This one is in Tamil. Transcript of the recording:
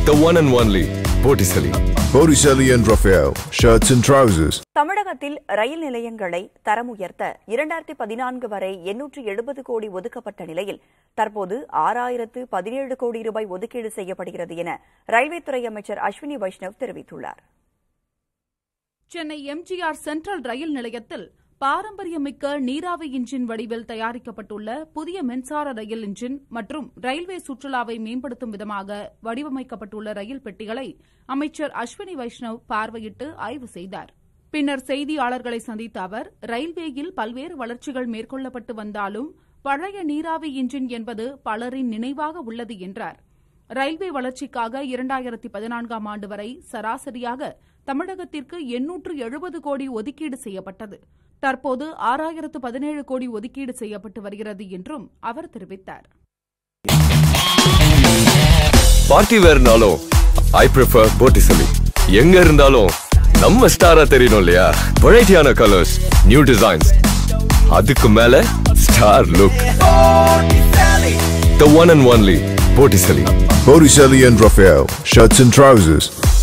The one and only Botticelli. Botticelli and Raphael, shirts and trousers. தமிழகத்தில் ரயில் நிலையங்களை தரம் உயர்த்த இரண்டாயிரத்தி பதினான்கு வரை எண்ணூற்று எழுபது கோடி ஒதுக்கப்பட்ட நிலையில் தற்போது ஆறாயிரத்து பதினேழு கோடி ரூபாய் ஒதுக்கீடு செய்யப்படுகிறது என ரயில்வே துறை அமைச்சர் அஸ்வினி வைஷ்ணவ் தெரிவித்துள்ளார் சென்னை எம்ஜிஆர் சென்ட்ரல் ரயில் நிலையத்தில் பாரம்பரியமிக்க நீராவி இன்ஜின் வடிவில் தயாரிக்கப்பட்டுள்ள புதிய மின்சார ரயில் இன்ஜின் மற்றும் ரயில்வே சுற்றுலாவை மேம்படுத்தும் விதமாக வடிவமைக்கப்பட்டுள்ள ரயில் பெட்டிகளை அமைச்சர் அஸ்வினி வைஷ்ணவ் பார்வையிட்டு ஆய்வு செய்தார் பின்னர் செய்தியாளர்களை சந்தித்த அவர் ரயில்வேயில் பல்வேறு வளர்ச்சிகள் மேற்கொள்ளப்பட்டு வந்தாலும் பழைய நீராவி இன்ஜின் என்பது பலரின் நினைவாக உள்ளது என்றார் ரயில்வே வளர்ச்சிக்காக இரண்டாயிரத்தி பதினான்காம் ஆண்டு வரை சராசரியாக தமிழகத்திற்கு எண்ணூற்று எழுபது கோடி ஒதுக்கீடு செய்யப்பட்டது தற்போது ஆறாயிரத்து பதினேழு கோடி ஒதுக்கீடு செய்யப்பட்டு வருகிறது என்றும் அவர் தெரிவித்தார் பார்ட்டி வேர்னாலும் ஐ ப்ரிஃபர் Botticelli. எங்க இருந்தாலும் நம்ம ஸ்டாரா தெரியணும் இல்லையா வெரைட்டியான கலர்ஸ் நியூ டிசைன்ஸ் அதுக்கு மேல star look The one and only Botticelli. Botticelli and Raphael, shirts and trousers.